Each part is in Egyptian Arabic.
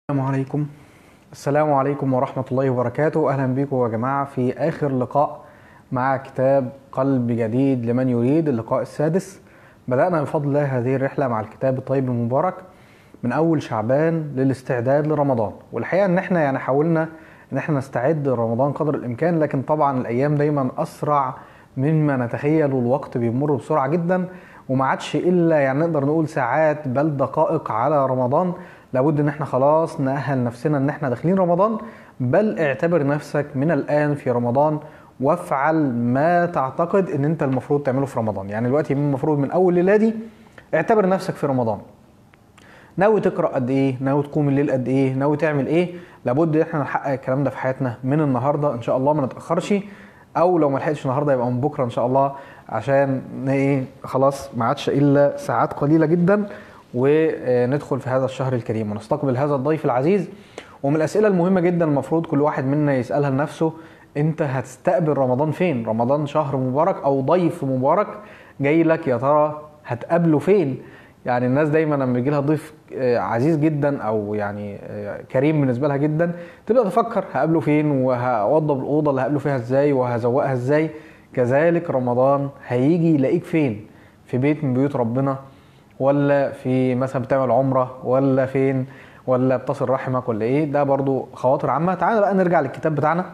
السلام عليكم السلام عليكم ورحمة الله وبركاته أهلا بكم يا جماعة في آخر لقاء مع كتاب قلب جديد لمن يريد اللقاء السادس بدأنا بفضل الله هذه الرحلة مع الكتاب الطيب المبارك من أول شعبان للاستعداد لرمضان والحقيقة إن إحنا يعني حاولنا إن إحنا نستعد لرمضان قدر الإمكان لكن طبعا الأيام دايما أسرع مما نتخيل والوقت بيمر بسرعة جدا وما عادش إلا يعني نقدر نقول ساعات بل دقائق على رمضان لابد ان احنا خلاص نأهل نفسنا ان احنا داخلين رمضان بل اعتبر نفسك من الان في رمضان وافعل ما تعتقد ان انت المفروض تعمله في رمضان يعني دلوقتي المفروض من اول ليله دي اعتبر نفسك في رمضان ناوي تقرا قد ايه ناوي تقوم الليل قد ايه ناوي تعمل ايه لابد ان احنا نحقق الكلام ده في حياتنا من النهارده ان شاء الله ما نتاخرش او لو ما لحقتش النهارده يبقى من بكره ان شاء الله عشان ايه خلاص ما عادش الا ساعات قليله جدا وندخل في هذا الشهر الكريم ونستقبل هذا الضيف العزيز ومن الاسئله المهمه جدا المفروض كل واحد منا يسالها لنفسه انت هتستقبل رمضان فين رمضان شهر مبارك او ضيف مبارك جاي لك يا ترى هتقابله فين يعني الناس دايما لما بيجي لها ضيف عزيز جدا او يعني كريم بالنسبه لها جدا تبدا تفكر هقابله فين وهوضب الاوضه اللي هقابله فيها ازاي وهزوقها ازاي كذلك رمضان هيجي يلاقيك فين في بيت من بيوت ربنا ولا في مثلا بتعمل عمره ولا فين ولا بتصل رحمك ولا ايه ده برضو خواطر عامه تعالى بقى نرجع للكتاب بتاعنا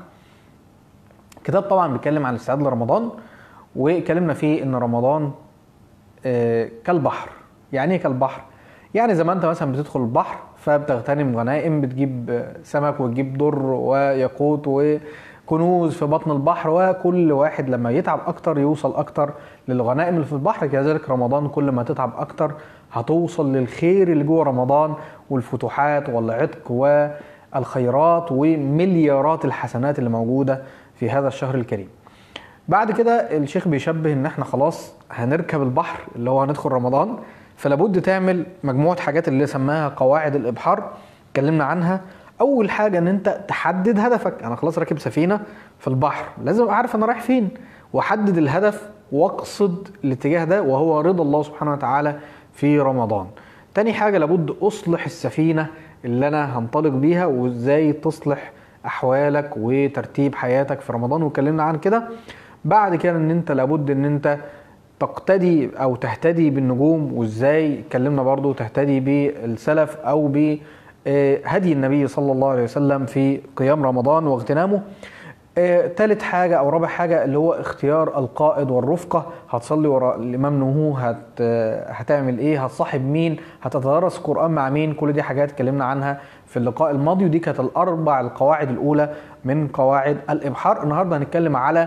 كتاب طبعا بيتكلم عن الاستعداد لرمضان واتكلمنا فيه ان رمضان آه كالبحر يعني ايه كالبحر يعني زي ما انت مثلا بتدخل البحر فبتغتنم غنائم بتجيب سمك وتجيب در وياقوت وكنوز في بطن البحر وكل واحد لما يتعب اكتر يوصل اكتر للغنائم اللي في البحر كذلك رمضان كل ما تتعب اكتر هتوصل للخير اللي جوه رمضان والفتوحات والعتق والخيرات ومليارات الحسنات اللي موجوده في هذا الشهر الكريم. بعد كده الشيخ بيشبه ان احنا خلاص هنركب البحر اللي هو هندخل رمضان فلابد تعمل مجموعه حاجات اللي سماها قواعد الابحار اتكلمنا عنها اول حاجه ان انت تحدد هدفك انا خلاص راكب سفينه في البحر لازم ابقى عارف انا رايح فين واحدد الهدف واقصد الاتجاه ده وهو رضا الله سبحانه وتعالى في رمضان تاني حاجه لابد اصلح السفينه اللي انا هنطلق بيها وازاي تصلح احوالك وترتيب حياتك في رمضان واتكلمنا عن كده بعد كده ان انت لابد ان انت تقتدي او تهتدي بالنجوم وازاي اتكلمنا برضو تهتدي بالسلف او بهدي النبي صلى الله عليه وسلم في قيام رمضان واغتنامه آه، تالت حاجة أو رابع حاجة اللي هو اختيار القائد والرفقة هتصلي وراء الإمام نهو هت هتعمل إيه هتصاحب مين هتتدرس قرآن مع مين كل دي حاجات اتكلمنا عنها في اللقاء الماضي ودي كانت الأربع القواعد الأولى من قواعد الإبحار النهاردة هنتكلم على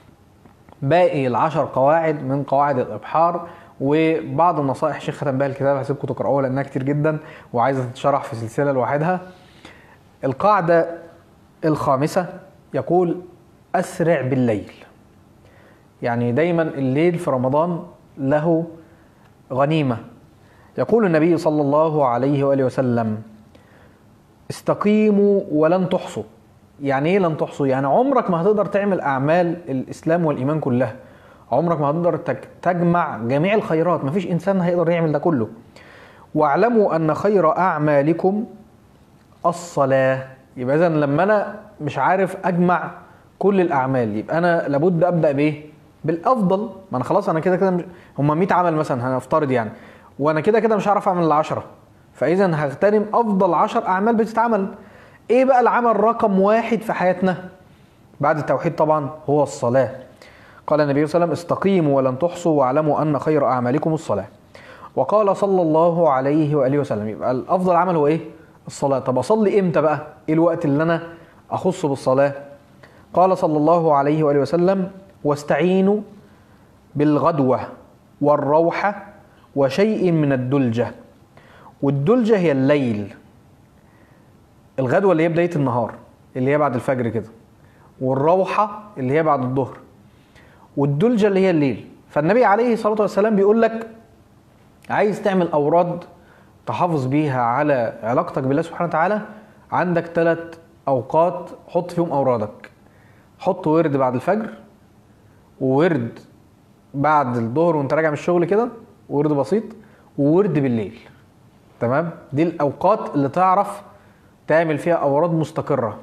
باقي العشر قواعد من قواعد الإبحار وبعض النصائح شيخ ختم بها الكتاب هسيبكم تقرأوها لأنها كتير جدا وعايزة تتشرح في سلسلة لوحدها القاعدة الخامسة يقول أسرع بالليل يعني دايما الليل في رمضان له غنيمة يقول النبي صلى الله عليه وآله وسلم استقيموا ولن تحصوا يعني ايه لن تحصوا يعني عمرك ما هتقدر تعمل أعمال الإسلام والإيمان كلها عمرك ما هتقدر تجمع جميع الخيرات مفيش إنسان هيقدر يعمل ده كله واعلموا أن خير أعمالكم الصلاة يبقى اذا لما انا مش عارف اجمع كل الاعمال يبقى انا لابد ابدا بايه بالافضل ما انا خلاص انا كده كده مش... هم 100 عمل مثلا هنفترض يعني وانا كده كده مش هعرف اعمل العشرة فاذا هغتنم افضل 10 اعمال بتتعمل ايه بقى العمل رقم واحد في حياتنا بعد التوحيد طبعا هو الصلاه قال النبي صلى الله عليه وسلم استقيموا ولن تحصوا واعلموا ان خير اعمالكم الصلاه وقال صلى الله عليه واله وسلم يبقى الافضل عمل هو ايه الصلاة طب أصلي إمتى بقى؟ إيه الوقت اللي أنا أخصه بالصلاة؟ قال صلى الله عليه وآله وسلم واستعينوا بالغدوة والروحة وشيء من الدلجة والدلجة هي الليل الغدوة اللي هي بداية النهار اللي هي بعد الفجر كده والروحة اللي هي بعد الظهر والدلجة اللي هي الليل فالنبي عليه الصلاة والسلام بيقول لك عايز تعمل أوراد تحافظ بيها على علاقتك بالله سبحانه وتعالى عندك ثلاث اوقات حط فيهم اورادك حط ورد بعد الفجر وورد بعد الظهر وانت راجع من الشغل كده ورد بسيط وورد بالليل تمام دي الاوقات اللي تعرف تعمل فيها اوراد مستقره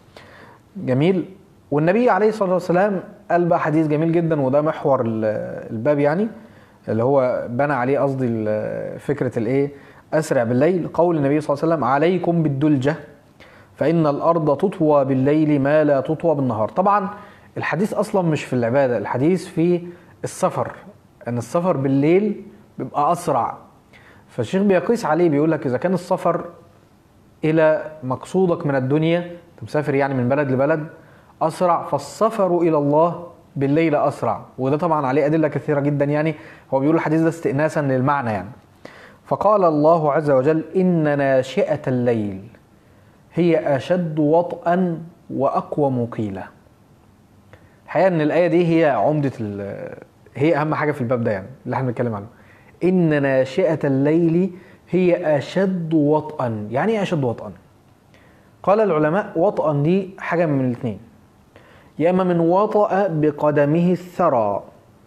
جميل والنبي عليه الصلاه والسلام قال بقى حديث جميل جدا وده محور ال- الباب يعني اللي هو بنى عليه قصدي ال- فكره الايه اسرع بالليل قول النبي صلى الله عليه وسلم عليكم بالدلجه فان الارض تطوى بالليل ما لا تطوى بالنهار طبعا الحديث اصلا مش في العباده الحديث في السفر ان السفر بالليل بيبقى اسرع فالشيخ بيقيس عليه بيقول لك اذا كان السفر الى مقصودك من الدنيا انت مسافر يعني من بلد لبلد اسرع فالسفر الى الله بالليل اسرع وده طبعا عليه ادله كثيره جدا يعني هو بيقول الحديث ده استئناسا للمعنى يعني فقال الله عز وجل ان ناشئه الليل هي اشد وطئا واقوم قيلا الحقيقه ان الايه دي هي عمده ال- هي اهم حاجه في الباب ده يعني اللي احنا بنتكلم عنه ان ناشئه الليل هي اشد وطئا يعني ايه اشد وطئا قال العلماء وطئا دي حاجه من الاثنين يا اما من وطأ بقدمه الثرى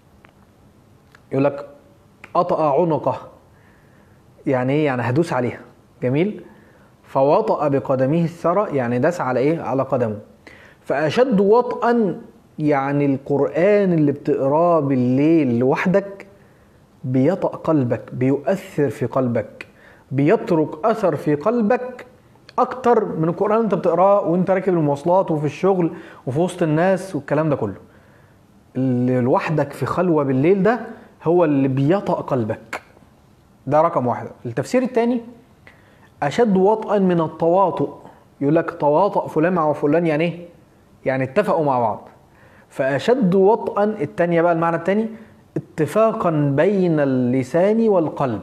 يقول لك أطأ عنقه يعني ايه يعني هدوس عليها جميل فوطأ بقدمه الثرى يعني داس على ايه على قدمه فأشد وطئا يعني القرآن اللي بتقراه بالليل لوحدك بيطأ قلبك بيؤثر في قلبك بيترك أثر في قلبك أكتر من القرآن اللي أنت بتقراه وأنت راكب المواصلات وفي الشغل وفي وسط الناس والكلام ده كله اللي لوحدك في خلوة بالليل ده هو اللي بيطأ قلبك ده رقم واحد التفسير الثاني أشد وطئا من التواطؤ يقول لك تواطأ فلان مع فلان يعني إيه؟ يعني اتفقوا مع بعض فأشد وطئا الثانية بقى المعنى الثاني اتفاقا بين اللسان والقلب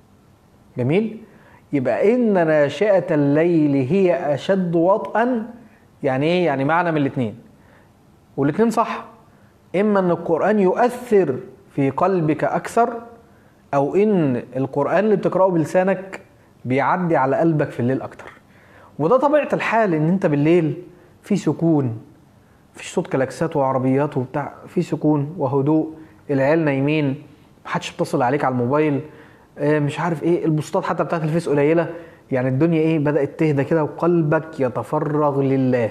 جميل يبقى إن ناشئة الليل هي أشد وطئا يعني إيه يعني معنى من الاثنين والاثنين صح إما أن القرآن يؤثر في قلبك أكثر أو إن القرآن اللي بتقرأه بلسانك بيعدي على قلبك في الليل أكتر وده طبيعة الحال إن أنت بالليل في سكون مفيش صوت كلاكسات وعربيات وبتاع في سكون وهدوء العيال نايمين محدش بيتصل عليك على الموبايل آه، مش عارف ايه البوستات حتى بتاعت الفيس قليله يعني الدنيا ايه بدات تهدى كده وقلبك يتفرغ لله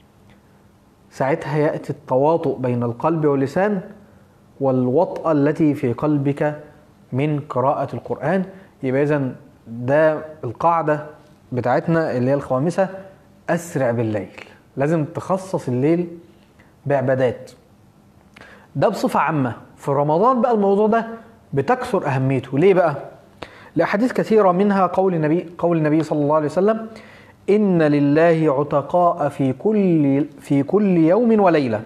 ساعتها ياتي التواطؤ بين القلب واللسان والوطأة التي في قلبك من قراءة القرآن يبقى إذا ده القاعدة بتاعتنا اللي هي الخامسة أسرع بالليل لازم تخصص الليل بعبادات ده بصفة عامة في رمضان بقى الموضوع ده بتكثر أهميته ليه بقى؟ لأحاديث كثيرة منها قول النبي قول النبي صلى الله عليه وسلم إن لله عتقاء في كل في كل يوم وليلة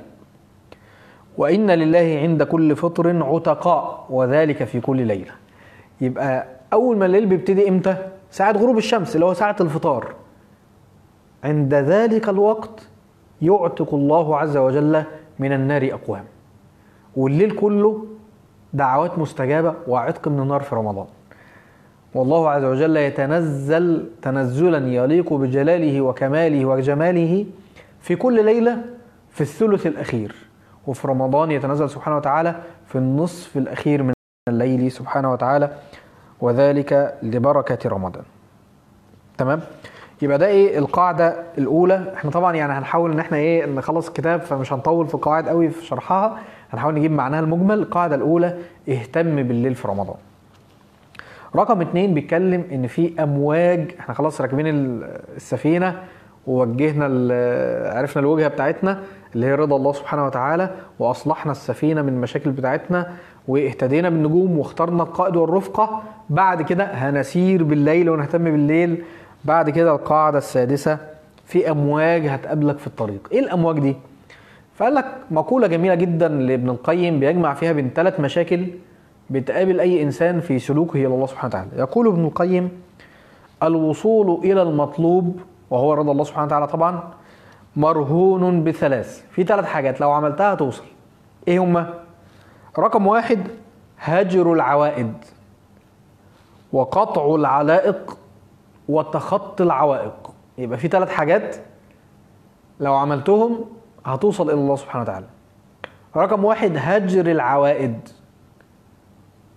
وإن لله عند كل فطر عتقاء وذلك في كل ليلة يبقى أول ما الليل بيبتدي إمتى؟ ساعة غروب الشمس اللي هو ساعة الفطار عند ذلك الوقت يعتق الله عز وجل من النار أقوام والليل كله دعوات مستجابة وعتق من النار في رمضان والله عز وجل يتنزل تنزلا يليق بجلاله وكماله وجماله في كل ليلة في الثلث الأخير وفي رمضان يتنزل سبحانه وتعالى في النصف الأخير من الليل سبحانه وتعالى وذلك لبركة رمضان تمام يبقى ده ايه القاعدة الأولى احنا طبعا يعني هنحاول ان احنا ايه نخلص الكتاب فمش هنطول في القواعد قوي في شرحها هنحاول نجيب معناها المجمل القاعدة الأولى اهتم بالليل في رمضان رقم اتنين بيتكلم ان في امواج احنا خلاص راكبين ال- السفينه ووجهنا ال- عرفنا الوجهه بتاعتنا اللي هي رضا الله سبحانه وتعالى واصلحنا السفينه من المشاكل بتاعتنا واهتدينا بالنجوم واخترنا القائد والرفقه بعد كده هنسير بالليل ونهتم بالليل بعد كده القاعده السادسه في امواج هتقابلك في الطريق ايه الامواج دي فقال لك مقوله جميله جدا لابن القيم بيجمع فيها بين ثلاث مشاكل بتقابل اي انسان في سلوكه الى الله سبحانه وتعالى يقول ابن القيم الوصول الى المطلوب وهو رضا الله سبحانه وتعالى طبعا مرهون بثلاث في ثلاث حاجات لو عملتها توصل ايه هما رقم واحد هجر العوائد وقطع العلائق وتخطي العوائق يبقى في ثلاث حاجات لو عملتهم هتوصل الى الله سبحانه وتعالى رقم واحد هجر العوائد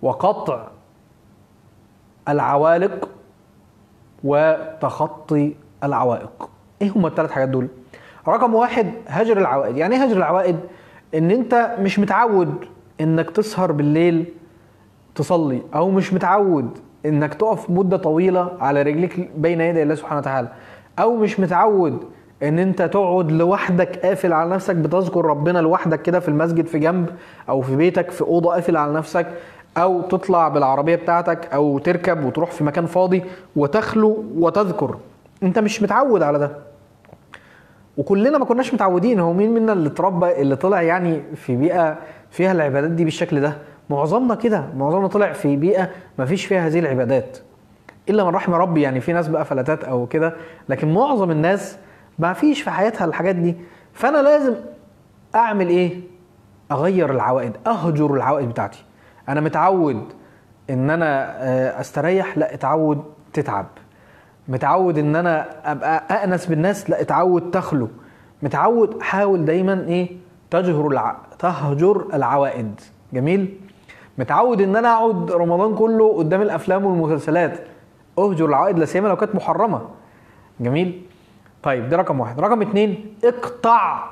وقطع العوالق وتخطي العوائق ايه هما الثلاث حاجات دول رقم واحد هجر العوائد يعني ايه هجر العوائد ان انت مش متعود انك تسهر بالليل تصلي او مش متعود انك تقف مده طويله على رجليك بين يدي الله سبحانه وتعالى او مش متعود ان انت تقعد لوحدك قافل على نفسك بتذكر ربنا لوحدك كده في المسجد في جنب او في بيتك في اوضه قافل على نفسك او تطلع بالعربيه بتاعتك او تركب وتروح في مكان فاضي وتخلو وتذكر انت مش متعود على ده وكلنا ما كناش متعودين هو مين منا اللي اتربى اللي طلع يعني في بيئه فيها العبادات دي بالشكل ده معظمنا كده معظمنا طلع في بيئه ما فيش فيها هذه العبادات الا من رحم ربي يعني في ناس بقى فلتات او كده لكن معظم الناس ما فيش في حياتها الحاجات دي فانا لازم اعمل ايه اغير العوائد اهجر العوائد بتاعتي انا متعود ان انا آه، استريح لا اتعود تتعب متعود ان انا ابقى انس بالناس لا اتعود تخلو متعود حاول دايما ايه تجهر الع... تهجر العوائد جميل متعود ان انا اقعد رمضان كله قدام الافلام والمسلسلات اهجر العوائد لا سيما لو كانت محرمه جميل طيب ده رقم واحد رقم اتنين اقطع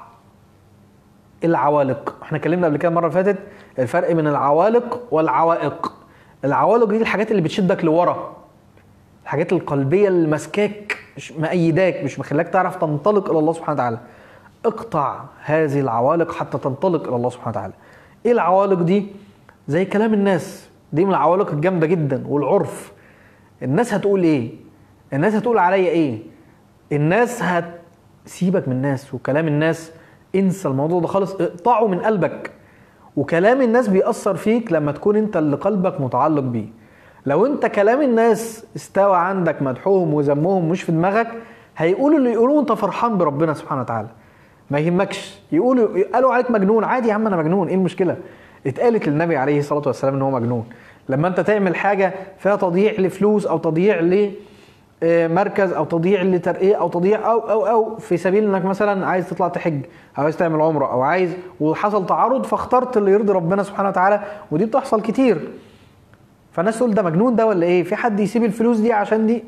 العوالق احنا اتكلمنا قبل كده المره اللي فاتت الفرق بين العوالق والعوائق العوالق دي الحاجات اللي بتشدك لورا الحاجات القلبيه اللي ماسكاك مش مأيداك مش مخليك تعرف تنطلق الى الله سبحانه وتعالى اقطع هذه العوالق حتى تنطلق الى الله سبحانه وتعالى ايه العوالق دي زي كلام الناس دي من العوالق الجامده جدا والعرف الناس هتقول ايه الناس هتقول عليا ايه الناس هتسيبك من الناس وكلام الناس انسى الموضوع ده خالص اقطعه من قلبك وكلام الناس بيأثر فيك لما تكون انت اللي قلبك متعلق بيه لو انت كلام الناس استوى عندك مدحوهم وذمهم مش في دماغك هيقولوا اللي يقولوه انت فرحان بربنا سبحانه وتعالى ما يهمكش يقولوا قالوا عليك مجنون عادي يا عم انا مجنون ايه المشكله اتقالت للنبي عليه الصلاه والسلام ان هو مجنون لما انت تعمل حاجه فيها تضييع لفلوس او تضييع ل آه، مركز او تضييع لترقيه او تضييع او او او في سبيل انك مثلا عايز تطلع تحج او عايز تعمل عمره او عايز وحصل تعارض فاخترت اللي يرضي ربنا سبحانه وتعالى ودي بتحصل كتير فالناس تقول ده مجنون ده ولا ايه في حد يسيب الفلوس دي عشان دي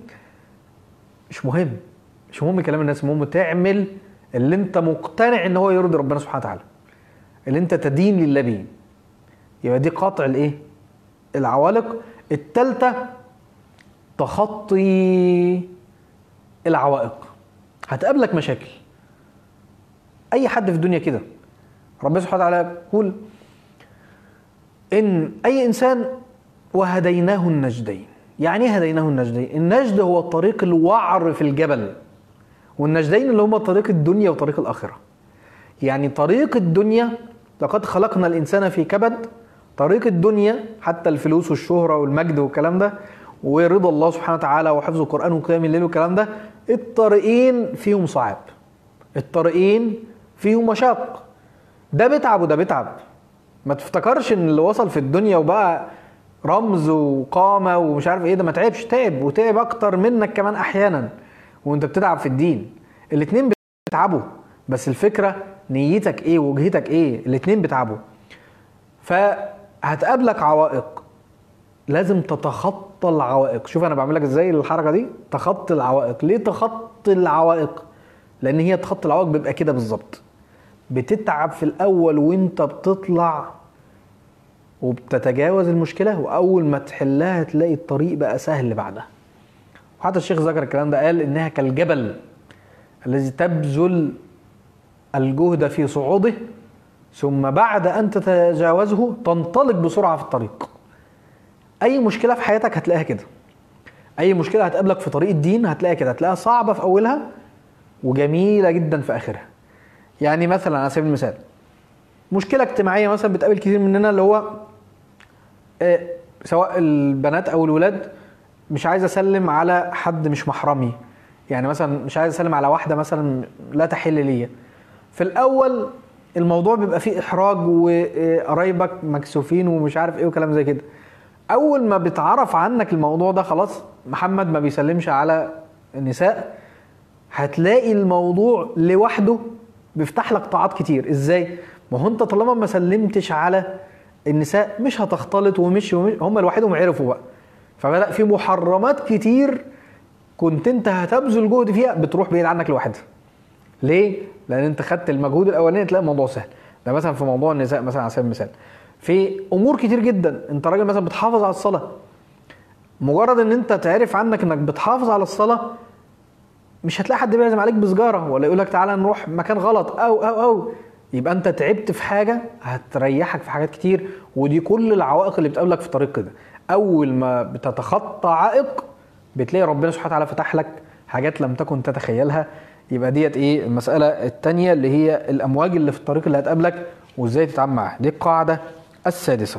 مش مهم مش مهم كلام الناس المهم تعمل اللي انت مقتنع ان هو يرضي ربنا سبحانه وتعالى اللي انت تدين لله بيه يبقى دي قاطع الايه العوالق التالتة تخطي العوائق هتقابلك مشاكل اي حد في الدنيا كده ربنا سبحانه وتعالى يقول ان اي انسان وهديناه النجدين يعني ايه هديناه النجدين النجد هو الطريق الوعر في الجبل والنجدين اللي هما طريق الدنيا وطريق الاخره يعني طريق الدنيا لقد خلقنا الانسان في كبد طريق الدنيا حتى الفلوس والشهره والمجد والكلام ده ورضا الله سبحانه وتعالى وحفظ القران وقيام الليل والكلام ده الطريقين فيهم صعاب الطريقين فيهم مشاق ده بيتعب وده بيتعب ما تفتكرش ان اللي وصل في الدنيا وبقى رمز وقامه ومش عارف ايه ده ما تعبش تعب وتعب اكتر منك كمان احيانا وانت بتتعب في الدين الاتنين بيتعبوا بس الفكره نيتك ايه وجهتك ايه الاتنين بيتعبوا فهتقابلك عوائق لازم تتخطى العوائق شوف انا بعمل لك ازاي الحركه دي تخطي العوائق ليه تخطي العوائق لان هي تخطي العوائق بيبقى كده بالظبط بتتعب في الاول وانت بتطلع وبتتجاوز المشكله واول ما تحلها تلاقي الطريق بقى سهل بعدها وحتى الشيخ ذكر الكلام ده قال انها كالجبل الذي تبذل الجهد في صعوده ثم بعد ان تتجاوزه تنطلق بسرعه في الطريق اي مشكله في حياتك هتلاقيها كده اي مشكله هتقابلك في طريق الدين هتلاقيها كده هتلاقيها صعبه في اولها وجميله جدا في اخرها يعني مثلا على سبيل المثال مشكله اجتماعيه مثلا بتقابل كتير مننا اللي هو آه، سواء البنات او الولاد مش عايز اسلم على حد مش محرمي يعني مثلا مش عايز اسلم على واحده مثلا لا تحل ليا في الاول الموضوع بيبقى فيه احراج وقرايبك مكسوفين ومش عارف ايه وكلام زي كده اول ما بيتعرف عنك الموضوع ده خلاص محمد ما بيسلمش على النساء هتلاقي الموضوع لوحده بيفتح لك طاعات كتير ازاي ما هو انت طالما ما سلمتش على النساء مش هتختلط ومش, ومش هم لوحدهم عرفوا بقى فبدا في محرمات كتير كنت انت هتبذل جهد فيها بتروح بعيد عنك لوحدها ليه لان انت خدت المجهود الاولاني تلاقي الموضوع سهل ده مثلا في موضوع النساء مثلا على سبيل المثال في امور كتير جدا انت راجل مثلا بتحافظ على الصلاه مجرد ان انت تعرف عنك انك بتحافظ على الصلاه مش هتلاقي حد بيعزم عليك بسجاره ولا يقول لك تعالى نروح مكان غلط او او او يبقى انت تعبت في حاجه هتريحك في حاجات كتير ودي كل العوائق اللي بتقابلك في طريق كده اول ما بتتخطى عائق بتلاقي ربنا سبحانه وتعالى فتح لك حاجات لم تكن تتخيلها يبقى ديت ايه المساله الثانيه اللي هي الامواج اللي في الطريق اللي هتقابلك وازاي تتعامل معاها دي القاعده السادسه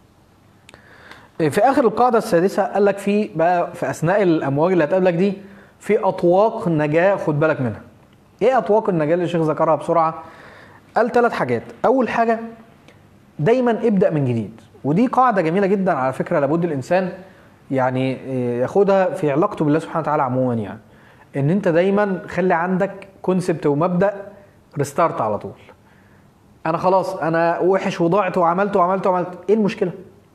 في اخر القاعده السادسه قال لك في بقى في اثناء الامواج اللي هتقابلك دي في اطواق نجاه خد بالك منها ايه اطواق النجاه اللي الشيخ ذكرها بسرعه قال ثلاث حاجات اول حاجه دايما ابدا من جديد ودي قاعده جميله جدا على فكره لابد الانسان يعني ياخدها في علاقته بالله سبحانه وتعالى عموما يعني ان انت دايما خلي عندك كونسبت ومبدا ريستارت على طول انا خلاص انا وحش وضعت وعملت وعملت وعملت ايه المشكله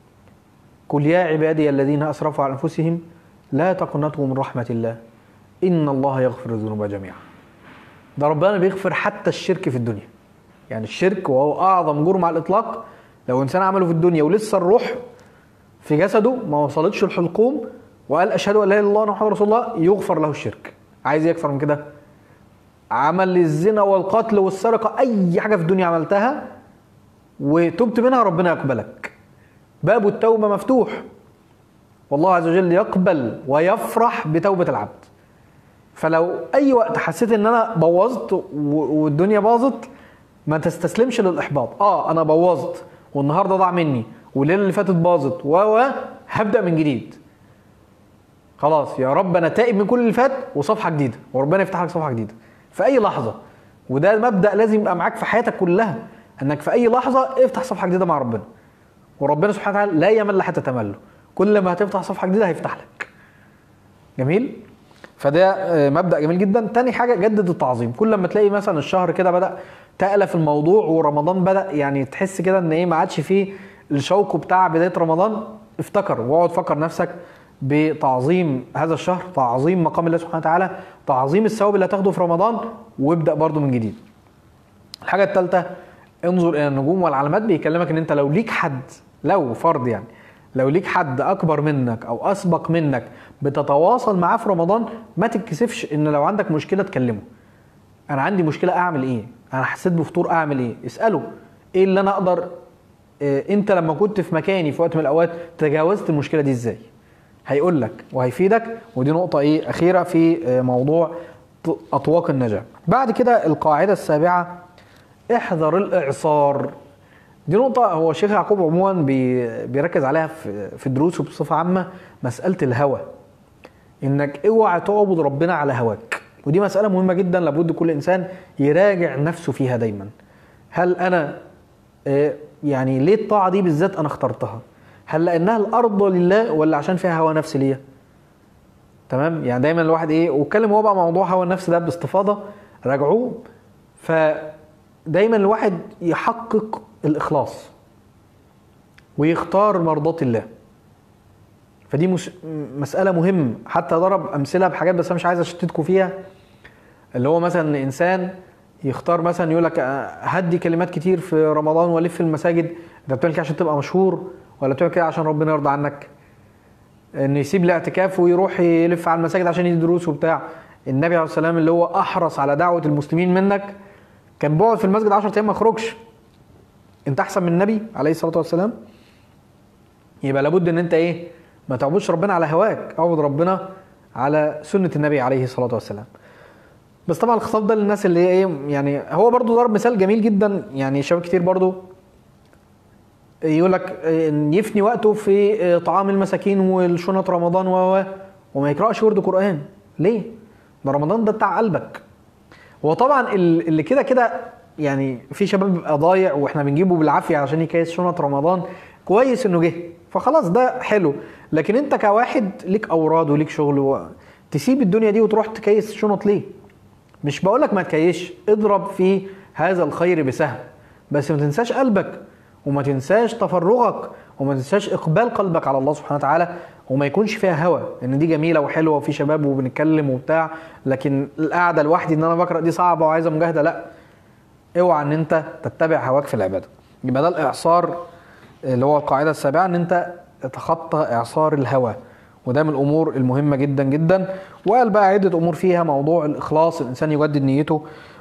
قل يا عبادي الذين اسرفوا على انفسهم لا تقنطوا من رحمه الله ان الله يغفر الذنوب جميعا ده ربنا بيغفر حتى الشرك في الدنيا يعني الشرك وهو اعظم جرم على الاطلاق لو انسان عمله في الدنيا ولسه الروح في جسده ما وصلتش الحلقوم وقال اشهد ان لا اله الا الله محمد رسول الله يغفر له الشرك عايز يكفر من كده عمل الزنا والقتل والسرقه اي حاجه في الدنيا عملتها وتبت منها ربنا يقبلك باب التوبه مفتوح والله عز وجل يقبل ويفرح بتوبه العبد فلو اي وقت حسيت ان انا بوظت والدنيا باظت ما تستسلمش للاحباط اه انا بوظت والنهارده ضاع مني والليله اللي فاتت باظت و هبدا من جديد خلاص يا رب انا تائب من كل اللي فات وصفحه جديده وربنا يفتح لك صفحه جديده في اي لحظه وده مبدا لازم يبقى معاك في حياتك كلها انك في اي لحظه افتح صفحه جديده مع ربنا وربنا سبحانه وتعالى لا يمل حتى تمله كل ما هتفتح صفحه جديده هيفتح لك جميل فده مبدا جميل جدا تاني حاجه جدد التعظيم كل ما تلاقي مثلا الشهر كده بدا تألف الموضوع ورمضان بدا يعني تحس كده ان ايه ما عادش فيه الشوق بتاع بدايه رمضان افتكر واقعد فكر نفسك بتعظيم هذا الشهر تعظيم مقام الله سبحانه وتعالى تعظيم الثواب اللي هتاخده في رمضان وابدا برضو من جديد الحاجه الثالثه انظر الى النجوم والعلامات بيكلمك ان انت لو ليك حد لو فرض يعني لو ليك حد اكبر منك او اسبق منك بتتواصل معاه في رمضان ما تتكسفش ان لو عندك مشكله تكلمه انا عندي مشكله اعمل ايه انا حسيت بفطور اعمل ايه اساله ايه اللي انا اقدر إيه انت لما كنت في مكاني في وقت من الاوقات تجاوزت المشكله دي ازاي هيقول لك وهيفيدك ودي نقطه ايه اخيره في موضوع اطواق النجاه بعد كده القاعده السابعه احذر الاعصار دي نقطة هو الشيخ يعقوب عموما بيركز عليها في دروسه بصفة عامة مسألة الهوى انك اوعى تعبد ربنا على هواك ودي مسألة مهمة جدا لابد كل انسان يراجع نفسه فيها دايما هل انا يعني ليه الطاعة دي بالذات انا اخترتها هل لانها الارض لله ولا عشان فيها هوى نفس ليا تمام يعني دايما الواحد ايه واتكلم هو بقى موضوع هوى النفس ده باستفاضة راجعوه فدايما الواحد يحقق الاخلاص ويختار مرضات الله فدي مش مسألة مهم حتى ضرب أمثلة بحاجات بس أنا مش عايز أشتتكم فيها اللي هو مثلا إنسان يختار مثلا يقول لك هدي كلمات كتير في رمضان والف في المساجد انت بتعمل كده عشان تبقى مشهور ولا بتعمل كده عشان ربنا يرضى عنك ان يسيب الاعتكاف ويروح يلف على المساجد عشان يدي دروس وبتاع النبي عليه الصلاه والسلام اللي هو احرص على دعوه المسلمين منك كان بيقعد في المسجد 10 ايام ما يخرجش انت احسن من النبي عليه الصلاه والسلام يبقى لابد ان انت ايه ما تعبدش ربنا على هواك اعبد ربنا على سنه النبي عليه الصلاه والسلام بس طبعا الخطاب ده للناس اللي ايه يعني هو برضو ضرب مثال جميل جدا يعني شباب كتير برضو يقول لك يفني وقته في طعام المساكين والشنط رمضان و وما يقراش ورد قران ليه ده رمضان ده بتاع قلبك هو طبعا اللي كده كده يعني في شباب بيبقى ضايع واحنا بنجيبه بالعافيه عشان يكيس شنط رمضان كويس انه جه فخلاص ده حلو لكن انت كواحد ليك اوراد وليك شغل و... تسيب الدنيا دي وتروح تكيس شنط ليه مش بقول لك ما تكيش اضرب في هذا الخير بسهم بس ما تنساش قلبك وما تنساش تفرغك وما تنساش اقبال قلبك على الله سبحانه وتعالى وما يكونش فيها هوا ان دي جميله وحلوه وفي شباب وبنتكلم وبتاع لكن القعده لوحدي ان انا بقرا دي صعبه وعايزه مجاهده لا اوعى ان انت تتبع هواك في العباده يبقى ده الاعصار اللي هو القاعده السابعه ان انت تتخطى اعصار الهوى وده من الامور المهمه جدا جدا وقال بقى عده امور فيها موضوع الاخلاص الانسان يجدد نيته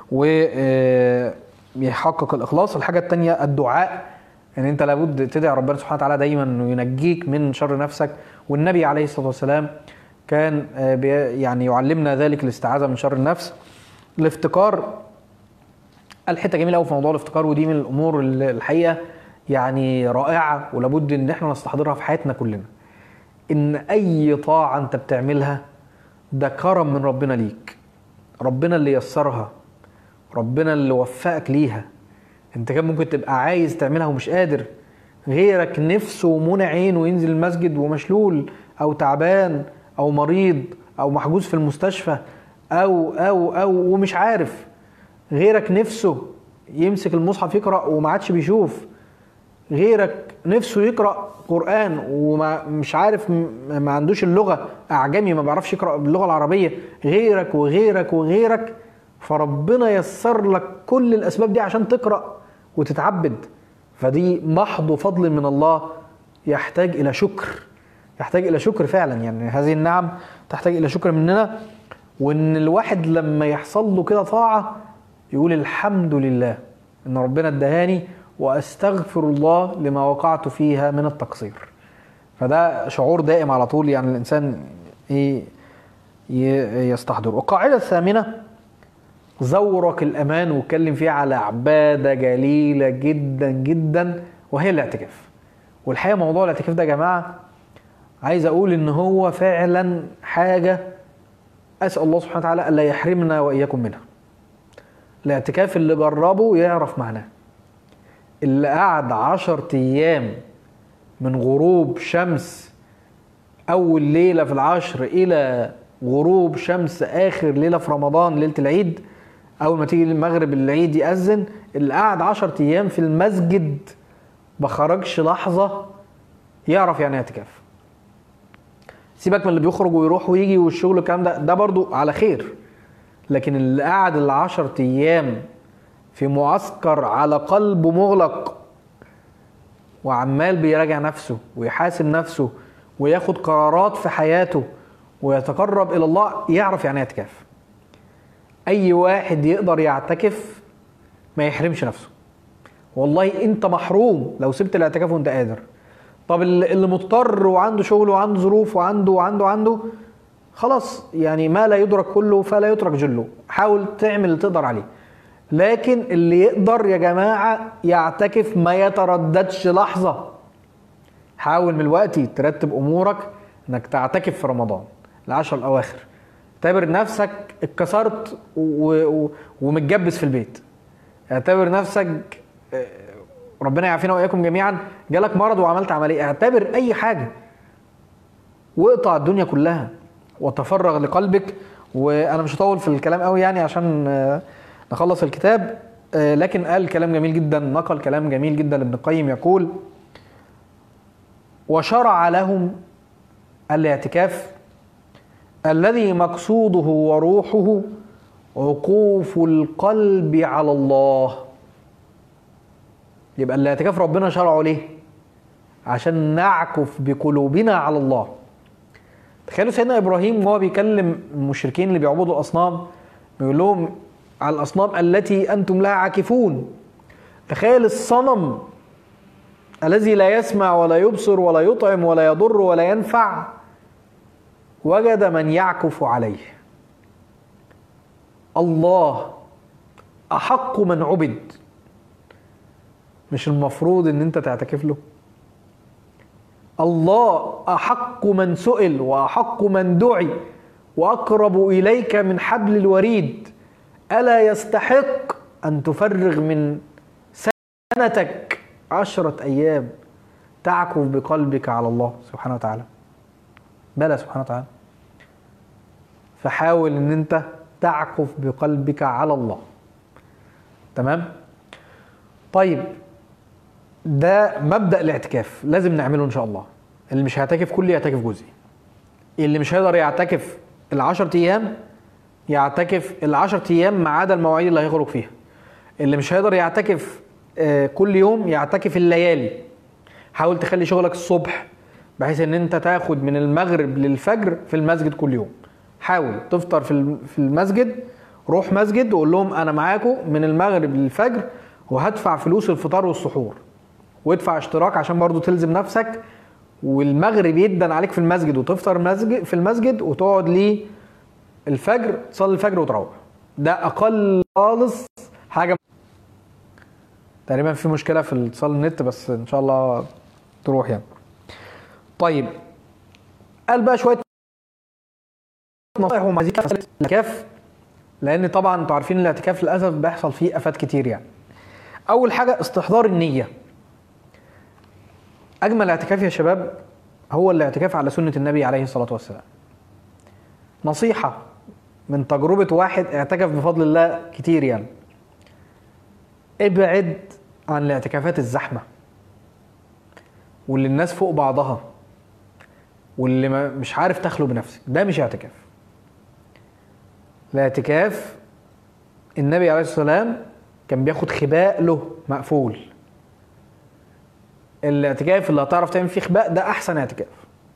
ويحقق الاخلاص الحاجه الثانيه الدعاء ان انت لابد تدعي ربنا سبحانه وتعالى دايما انه ينجيك من شر نفسك والنبي عليه الصلاه والسلام كان آه، بي- يعني يعلمنا ذلك الاستعاذه من شر النفس الافتكار الحته جميله قوي في موضوع الافتكار ودي من الامور اللي الحقيقه يعني رائعه ولابد ان احنا نستحضرها في حياتنا كلنا ان اي طاعه انت بتعملها ده كرم من ربنا ليك ربنا اللي يسرها ربنا اللي وفقك ليها انت كان ممكن تبقى عايز تعملها ومش قادر غيرك نفسه منع عينه ينزل المسجد ومشلول او تعبان او مريض او محجوز في المستشفى او او او ومش عارف غيرك نفسه يمسك المصحف يقرا وما عادش بيشوف غيرك نفسه يقرا قران ومش عارف م- ما عندوش اللغه اعجمي ما بيعرفش يقرا باللغه العربيه غيرك وغيرك وغيرك فربنا يسر لك كل الاسباب دي عشان تقرا وتتعبد فدي محض فضل من الله يحتاج الى شكر يحتاج الى شكر فعلا يعني هذه النعم تحتاج الى شكر مننا وان الواحد لما يحصل له كده طاعه يقول الحمد لله ان ربنا ادهاني واستغفر الله لما وقعت فيها من التقصير فده شعور دائم على طول يعني الانسان ايه ي- يستحضره القاعده الثامنه زورق الامان واتكلم فيها على عباده جليله جدا جدا وهي الاعتكاف والحقيقه موضوع الاعتكاف ده يا جماعه عايز اقول ان هو فعلا حاجه اسال الله سبحانه وتعالى الا يحرمنا واياكم منها الاعتكاف اللي جربه يعرف معناه اللي قعد عشر ايام من غروب شمس اول ليله في العشر الى غروب شمس اخر ليله في رمضان ليله العيد اول ما تيجي المغرب العيد يأذن اللي قعد عشر ايام في المسجد ما خرجش لحظه يعرف يعني ايه اعتكاف سيبك من اللي بيخرج ويروح ويجي والشغل الكلام ده ده برضو على خير لكن اللي قعد العشر ايام في معسكر على قلبه مغلق وعمال بيراجع نفسه ويحاسب نفسه وياخد قرارات في حياته ويتقرب الى الله يعرف يعني ايه اعتكاف اي واحد يقدر يعتكف ما يحرمش نفسه والله انت محروم لو سبت الاعتكاف وانت قادر طب اللي اللي مضطر وعنده شغل وعنده ظروف وعنده وعنده وعنده خلاص يعني ما لا يدرك كله فلا يترك جله حاول تعمل اللي تقدر عليه لكن اللي يقدر يا جماعة يعتكف ما يترددش لحظة حاول من الوقت ترتب أمورك إنك تعتكف في رمضان العشر الأواخر اعتبر نفسك اتكسرت و... و... ومتجبس في البيت اعتبر نفسك آه، ربنا يعافينا وإياكم جميعا جالك مرض وعملت عملية اعتبر أي حاجة واقطع الدنيا كلها وتفرغ لقلبك وانا مش هطول في الكلام قوي يعني عشان آه، نخلص الكتاب آه، لكن قال كلام جميل جدا نقل كلام جميل جدا لابن القيم يقول وشرع لهم الاعتكاف الذي مقصوده وروحه عقوف القلب على الله يبقى الاعتكاف ربنا شرعه ليه عشان نعكف بقلوبنا على الله تخيلوا سيدنا ابراهيم وهو بيكلم المشركين اللي بيعبدوا الاصنام بيقول لهم على الاصنام التي انتم لها عاكفون تخيل الصنم الذي لا يسمع ولا يبصر ولا يطعم ولا يضر ولا ينفع وجد من يعكف عليه الله احق من عبد مش المفروض ان انت تعتكف له الله احق من سئل واحق من دعي واقرب اليك من حبل الوريد الا يستحق ان تفرغ من سنتك عشره ايام تعكف بقلبك على الله سبحانه وتعالى بلى سبحانه وتعالى فحاول ان انت تعكف بقلبك على الله تمام طيب ده مبدا الاعتكاف لازم نعمله ان شاء الله اللي مش هيعتكف كلي يعتكف جزئي اللي مش هيقدر يعتكف ال10 ايام يعتكف ال10 ايام ما عدا المواعيد اللي هيخرج فيها اللي مش هيقدر يعتكف آه، كل يوم يعتكف الليالي حاول تخلي شغلك الصبح بحيث ان انت تاخد من المغرب للفجر في المسجد كل يوم حاول تفطر في الم- في المسجد روح مسجد وقول لهم انا معاكم من المغرب للفجر وهدفع فلوس الفطار والسحور وادفع اشتراك عشان برضو تلزم نفسك والمغرب يدن عليك في المسجد وتفطر مسجد في المسجد وتقعد ليه الفجر تصلي الفجر وتروح ده اقل خالص حاجه تقريبا في مشكله في اتصال النت بس ان شاء الله تروح يعني طيب قال بقى شويه نصائح ومزيكا الاعتكاف لان طبعا انتوا عارفين الاعتكاف للاسف بيحصل فيه افات كتير يعني اول حاجه استحضار النيه اجمل اعتكاف يا شباب هو الاعتكاف على سنه النبي عليه الصلاه والسلام نصيحه من تجربه واحد اعتكف بفضل الله كتير يعني ابعد عن الاعتكافات الزحمه واللي الناس فوق بعضها واللي ما مش عارف تخلو بنفسك ده مش اعتكاف الاعتكاف النبي عليه الصلاه والسلام كان بياخد خباء له مقفول الاعتكاف اللي هتعرف تعمل فيه خباء ده احسن اعتكاف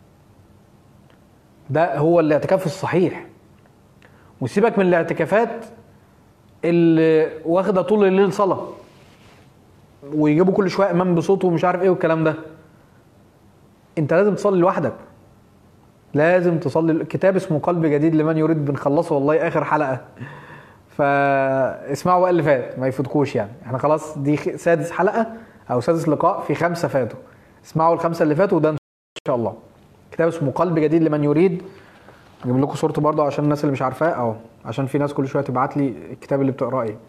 ده هو الاعتكاف الصحيح وسيبك من الاعتكافات اللي واخده طول الليل صلاه ويجيبوا كل شويه امام بصوته ومش عارف ايه والكلام ده انت لازم تصلي لوحدك لازم تصلي الكتاب اسمه قلب جديد لمن يريد بنخلصه والله اخر حلقه فاسمعوا بقى اللي فات ما يفوتكوش يعني احنا خلاص دي خ- سادس حلقه او سادس لقاء في خمسه فاتوا اسمعوا الخمسه اللي فاتوا وده ان شاء الله كتاب اسمه قلب جديد لمن يريد اجيب لكم صورته برضه عشان الناس اللي مش عارفاه اهو عشان في ناس كل شويه تبعت لي الكتاب اللي بتقراه ايه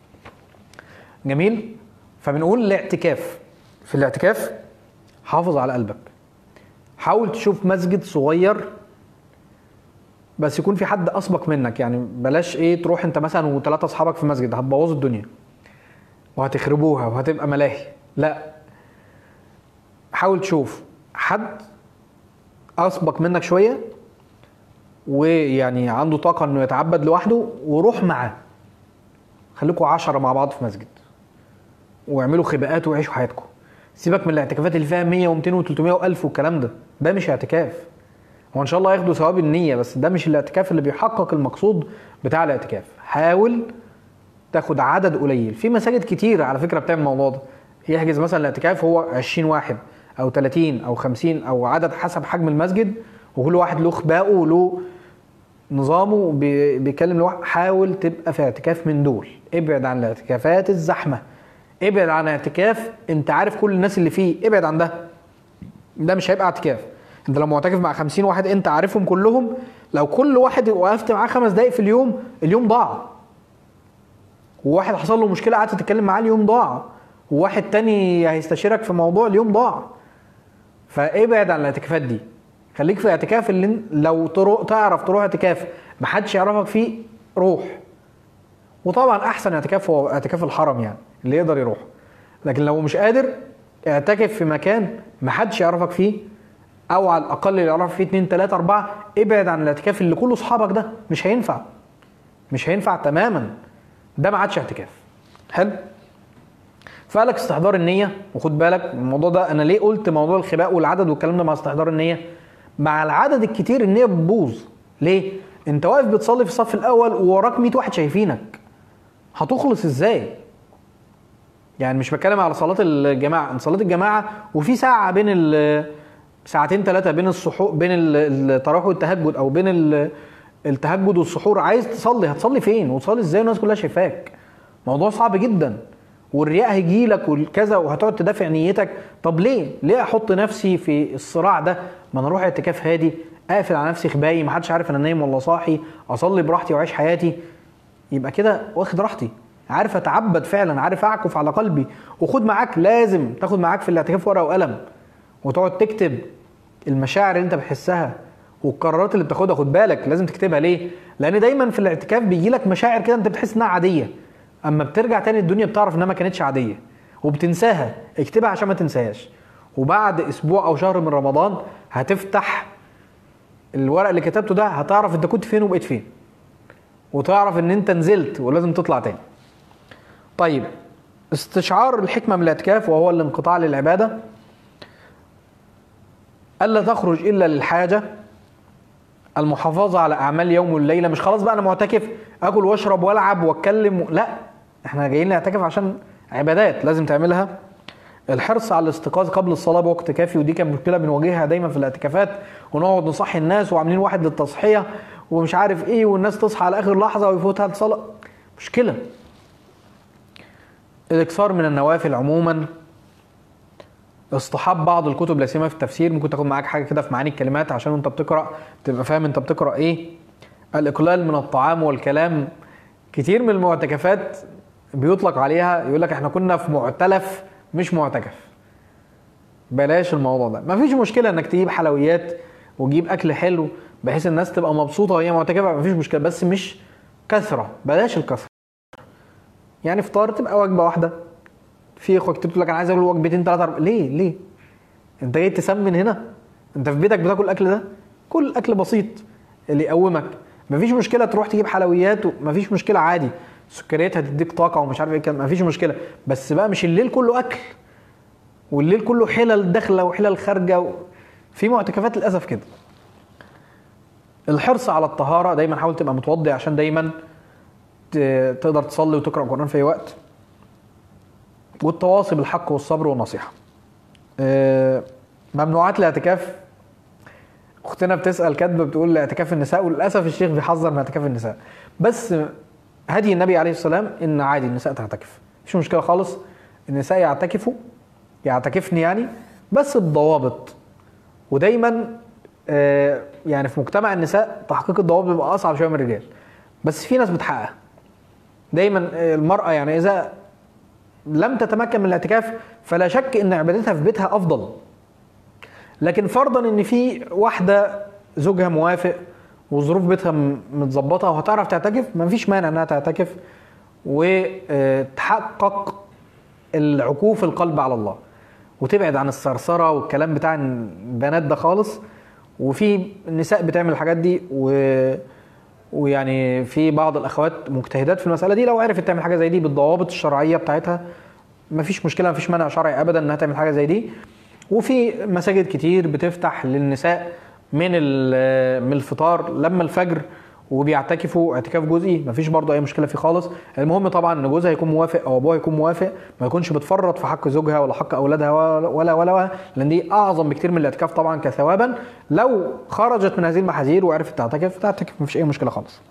جميل فبنقول الاعتكاف في الاعتكاف حافظ على قلبك حاول تشوف مسجد صغير بس يكون في حد اسبق منك يعني بلاش ايه تروح انت مثلا وثلاثه اصحابك في مسجد هتبوظوا الدنيا وهتخربوها وهتبقى ملاهي لا حاول تشوف حد اسبق منك شويه ويعني عنده طاقه انه يتعبد لوحده وروح معاه خليكوا عشرة مع بعض في مسجد واعملوا خباءات وعيشوا حياتكم سيبك من الاعتكافات اللي فيها 100 و200 و300 و1000 والكلام ده ده مش اعتكاف هو ان شاء الله ياخدوا ثواب النيه بس ده مش الاعتكاف اللي بيحقق المقصود بتاع الاعتكاف حاول تاخد عدد قليل في مساجد كتير على فكره بتعمل الموضوع ده يحجز مثلا الاعتكاف هو 20 واحد او 30 او 50 او عدد حسب حجم المسجد وكل واحد له خباءه وله نظامه بي- بيتكلم لوحده حاول تبقى في اعتكاف من دول ابعد عن الاعتكافات الزحمه ابعد عن اعتكاف انت عارف كل الناس اللي فيه ابعد عن ده ده مش هيبقى اعتكاف انت لو معتكف مع 50 واحد انت عارفهم كلهم لو كل واحد وقفت معاه خمس دقايق في اليوم اليوم ضاع وواحد حصل له مشكله قعدت تتكلم معاه اليوم ضاع وواحد تاني هيستشيرك في موضوع اليوم ضاع فابعد عن الاعتكافات دي خليك في اعتكاف اللي ان- لو ترو... تعرف تروح اعتكاف محدش يعرفك فيه روح وطبعا احسن اعتكاف هو اعتكاف الحرم يعني اللي يقدر يروح لكن لو مش قادر اعتكف في مكان محدش يعرفك فيه او على الاقل اللي يعرفك فيه اتنين تلاته اربعه ابعد عن الاعتكاف اللي كله اصحابك ده مش هينفع مش هينفع تماما ده ما عادش اعتكاف حلو فقالك استحضار النيه وخد بالك الموضوع ده انا ليه قلت موضوع الخباء والعدد والكلام ده مع استحضار النيه مع العدد الكتير النيه بتبوظ ليه انت واقف بتصلي في الصف الاول ووراك 100 واحد شايفينك هتخلص ازاي يعني مش بتكلم على صلاه الجماعه صلاه الجماعه وفي ساعه بين ال ساعتين ثلاثه بين السحور بين ال- التراويح والتهجد او بين ال- التهجد والسحور عايز تصلي هتصلي فين وتصلي ازاي والناس كلها شايفاك موضوع صعب جدا والرياء هيجي لك والكذا وهتقعد تدافع نيتك طب ليه ليه احط نفسي في الصراع ده ما انا اروح اعتكاف هادي اقفل على نفسي خبايي محدش عارف انا نايم ولا صاحي اصلي براحتي واعيش حياتي يبقى كده واخد راحتي عارف اتعبد فعلا عارف اعكف على قلبي وخد معاك لازم تاخد معاك في الاعتكاف ورقه وقلم وتقعد تكتب المشاعر اللي انت بتحسها والقرارات اللي بتاخدها خد بالك لازم تكتبها ليه لان دايما في الاعتكاف بيجي لك مشاعر كده انت بتحس انها عاديه اما بترجع تاني الدنيا بتعرف انها ما كانتش عاديه وبتنساها اكتبها عشان ما تنساهاش وبعد اسبوع او شهر من رمضان هتفتح الورق اللي كتبته ده هتعرف انت كنت فين وبقيت فين وتعرف ان انت نزلت ولازم تطلع تاني طيب استشعار الحكمه من الاعتكاف وهو الانقطاع للعباده الا تخرج الا للحاجه المحافظه على اعمال يوم والليله مش خلاص بقى انا معتكف اكل واشرب والعب واتكلم لا احنا جايين نعتكف عشان عبادات لازم تعملها الحرص على الاستيقاظ قبل الصلاه بوقت كافي ودي كانت مشكله بنواجهها دايما في الاعتكافات ونقعد نصحي الناس وعاملين واحد للتصحيه ومش عارف ايه والناس تصحى على اخر لحظه ويفوتها الصلاه مشكله الاكثار من النوافل عموما اصطحاب بعض الكتب لا سيما في التفسير ممكن تاخد معاك حاجه كده في معاني الكلمات عشان وانت بتقرا تبقى فاهم انت بتقرا ايه الاقلال من الطعام والكلام كتير من المعتكفات بيطلق عليها يقول لك احنا كنا في معتلف مش معتكف بلاش الموضوع ده مفيش مشكله انك تجيب حلويات وتجيب اكل حلو بحيث الناس تبقى مبسوطه وهي معتكفه مفيش مشكله بس مش كثره بلاش الكثره يعني فطار تبقى وجبه واحده في اخوه كتير تقول لك انا عايز اكل وجبتين ثلاثه اربعه ليه ليه انت جاي تسمن هنا انت في بيتك بتاكل الاكل ده كل اكل بسيط اللي يقومك مفيش مشكله تروح تجيب حلويات مفيش مشكله عادي السكريات هتديك طاقه ومش عارف ايه كده مفيش مشكله بس بقى مش الليل كله اكل والليل كله حلل داخله وحلل خارجه و... في معتكفات للاسف كده الحرص على الطهاره دايما حاول تبقى متوضي عشان دايما ت- تقدر تصلي وتقرا القران في اي وقت والتواصي بالحق والصبر والنصيحه آه، ممنوعات الاعتكاف اختنا بتسال كاتبه بتقول اعتكاف النساء وللاسف الشيخ بيحذر من اعتكاف النساء بس هدي النبي عليه السلام ان عادي النساء تعتكف مفيش مشكله خالص النساء يعتكفوا يعتكفن يعني بس بضوابط ودايما آه، يعني في مجتمع النساء تحقيق الضوابط بيبقى اصعب شويه من الرجال بس في ناس بتحققها دايما آه، المراه يعني اذا لم تتمكن من الاعتكاف فلا شك ان عبادتها في بيتها افضل لكن فرضا ان في واحده زوجها موافق وظروف بيتها م- متظبطه وهتعرف تعتكف مفيش مانع انها تعتكف وتحقق العكوف القلب على الله وتبعد عن الثرثره والكلام بتاع البنات ده خالص وفي النساء بتعمل الحاجات دي و ويعني في بعض الاخوات مجتهدات في المساله دي لو عرفت تعمل حاجه زي دي بالضوابط الشرعيه بتاعتها مفيش مشكله مفيش مانع شرعي ابدا انها تعمل حاجه زي دي وفي مساجد كتير بتفتح للنساء من ال- من الفطار لما الفجر وبيعتكفوا اعتكاف جزئي مفيش برضه اي مشكله فيه خالص المهم طبعا ان جوزها يكون موافق او ابوها يكون موافق ما يكونش بتفرط في حق زوجها ولا حق اولادها ولا ولا ولا, ولا لان دي اعظم بكتير من الاعتكاف طبعا كثوابا لو خرجت من هذه المحاذير وعرفت تعتكف تعتكف مفيش اي مشكله خالص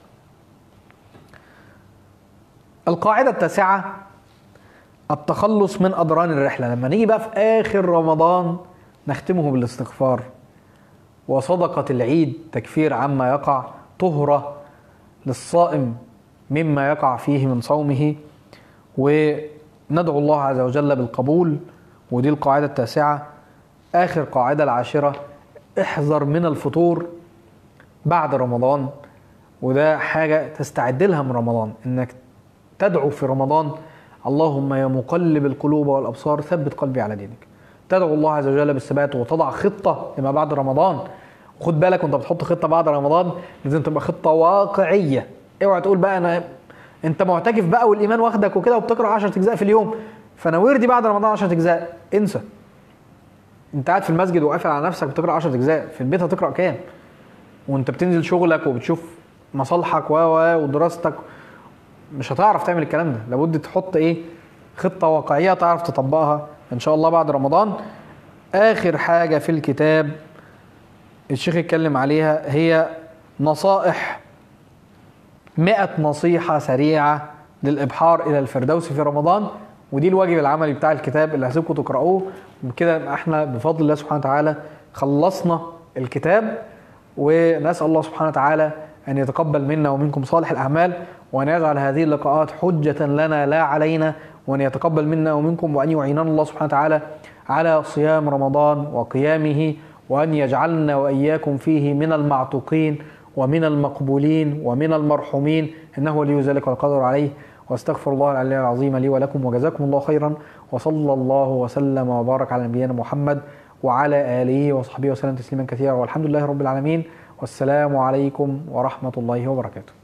القاعده التاسعه التخلص من أضران الرحلة لما نيجي بقى في آخر رمضان نختمه بالاستغفار وصدقة العيد تكفير عما يقع طهرة للصائم مما يقع فيه من صومه وندعو الله عز وجل بالقبول ودي القاعدة التاسعة آخر قاعدة العاشرة احذر من الفطور بعد رمضان وده حاجة تستعد لها من رمضان انك تدعو في رمضان اللهم يا مقلب القلوب والابصار ثبت قلبي على دينك تدعو الله عز وجل بالثبات وتضع خطه لما بعد رمضان وخد بالك وانت بتحط خطه بعد رمضان لازم تبقى خطه واقعيه اوعى تقول بقى انا انت معتكف بقى والايمان واخدك وكده وبتقرا 10 اجزاء في اليوم فانا وردي بعد رمضان 10 اجزاء انسى انت قاعد في المسجد وقافل على نفسك بتقرا 10 اجزاء في البيت هتقرا كام وانت بتنزل شغلك وبتشوف مصالحك و و ودراستك مش هتعرف تعمل الكلام ده لابد تحط ايه خطه واقعيه تعرف تطبقها ان شاء الله بعد رمضان اخر حاجه في الكتاب الشيخ اتكلم عليها هي نصائح مئة نصيحة سريعة للإبحار إلى الفردوس في رمضان ودي الواجب العملي بتاع الكتاب اللي هسيبكم تقرأوه وبكده يبقى احنا بفضل الله سبحانه وتعالى خلصنا الكتاب ونسأل الله سبحانه وتعالى أن يتقبل منا ومنكم صالح الأعمال وأن يجعل هذه اللقاءات حجة لنا لا علينا وأن يتقبل منا ومنكم وأن يعيننا الله سبحانه وتعالى على صيام رمضان وقيامه وأن يجعلنا وإياكم فيه من المعتوقين ومن المقبولين ومن المرحومين إنه ولي ذلك والقدر عليه واستغفر الله العلي العظيم لي ولكم وجزاكم الله خيرا وصلى الله وسلم وبارك على نبينا محمد وعلى آله وصحبه وسلم تسليما كثيرا والحمد لله رب العالمين والسلام عليكم ورحمة الله وبركاته